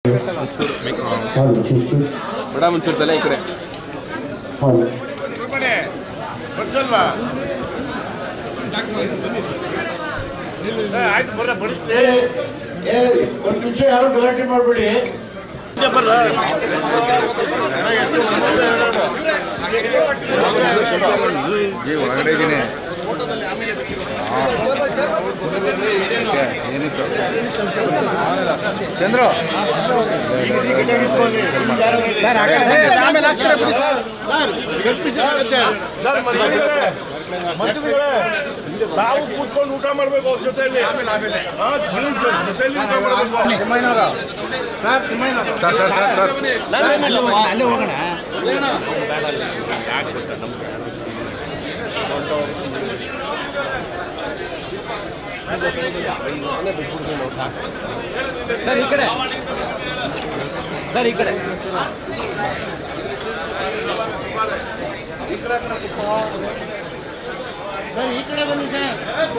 ಹಾಲು ಚೀಚಿ ಬಡ ಮುಂಚೂರು ತಲೆ ಈ ಕಡೆ ಹಾಲು ಒಂದು ನಿಮಿಷ ಯಾರು ಗಲಾಟೆ ಮಾಡಬೇಡಿ ಜಿ ಒಳಗಡೆ ಇದ್ದೀನಿ ಏನಿತ್ತು ಚಂದ್ರು ಮಂತ್ರಿಗಳೇ ತಾವು ಕೂತ್ಕೊಂಡು ಊಟ ಮಾಡ್ಬೇಕು ಅವ್ರ ಜೊತೆಯಲ್ಲಿ ಹಾ, ನೀವು ಜೊ- ಜೊತೆಯಲ್ಲಿ ಊಟ ಮಾಡ್ಬೇಕು sir sir sir sir sir ಈ ಕಡೆ ಸರ್ ಈ ಕಡೆ ಸರ್ ಈ ಕಡೆ ಬನ್ನಿ ಸರ್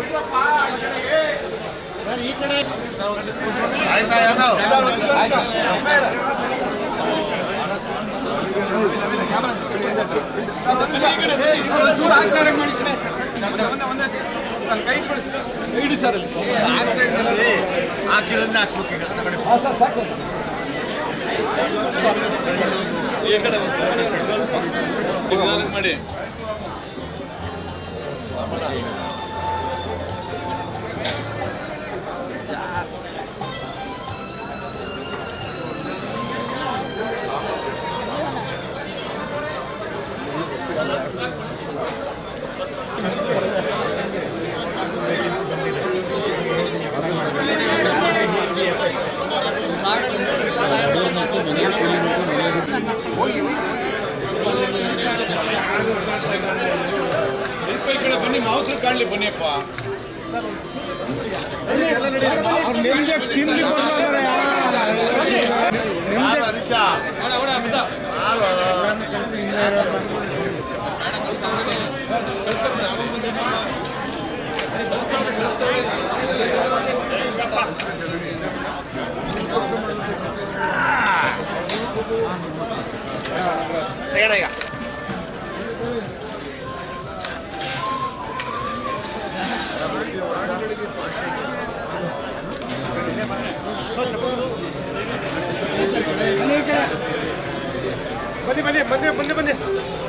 ಸರ್ ಈ ಕಡೆ ಈ ಕಡೆ ಬನ್ನಿ ಮಾವುತರು ಕಾಣ್ಲಿ ಬನ್ನಿಯಪ್ಪ ಬನ್ನಿ ಬನ್ನಿ ಬನ್ನಿ ಬನ್ನಿ ಬನ್ನಿ